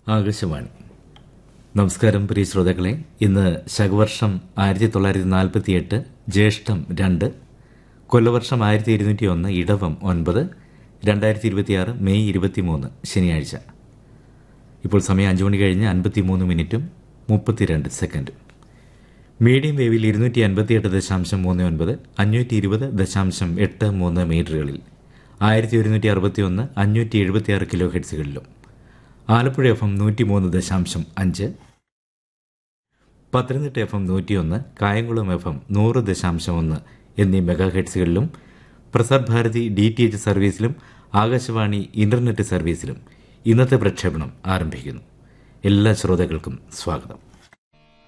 ആകാശവാണി നമസ്കാരം പ്രിയ ശ്രോതാക്കളെ ഇന്ന് ശകവർഷം ആയിരത്തി തൊള്ളായിരത്തി നാൽപ്പത്തിയെട്ട് ജ്യേഷ്ഠം രണ്ട് കൊല്ലവർഷം ആയിരത്തി ഇരുന്നൂറ്റി ഒന്ന് ഇടവം ഒൻപത് രണ്ടായിരത്തി ഇരുപത്തിയാറ് മെയ് ഇരുപത്തിമൂന്ന് ശനിയാഴ്ച ഇപ്പോൾ സമയം അഞ്ചു മണി കഴിഞ്ഞ് അൻപത്തിമൂന്ന് മിനിറ്റും മുപ്പത്തിരണ്ട് സെക്കൻഡും മീഡിയം വേവിൽ ഇരുന്നൂറ്റി അൻപത്തിയെട്ട് ദശാംശം മൂന്ന് ഒൻപത് അഞ്ഞൂറ്റി ഇരുപത് ദശാംശം എട്ട് മൂന്ന് മീറ്ററുകളിൽ ആയിരത്തി ഒരുന്നൂറ്റി അറുപത്തി ഒന്ന് അഞ്ഞൂറ്റി എഴുപത്തിയാറ് കിലോ ഹെഡ്സുകളിലും ആലപ്പുഴ എഫ് എം നൂറ്റി മൂന്ന് ദശാംശം അഞ്ച് പത്തനംതിട്ട എഫ് എം നൂറ്റിയൊന്ന് കായംകുളം എഫ് എം നൂറ് ദശാംശം ഒന്ന് എന്നീ മെഗാ ഹെഡ്സുകളിലും Prasar Bharati D T H സർവീസിലും ആകാശവാണി ഇന്റർനെറ്റ് സർവീസിലും ഇന്നത്തെ പ്രക്ഷേപണം ആരംഭിക്കുന്നു എല്ലാ ശ്രോതാക്കൾക്കും സ്വാഗതം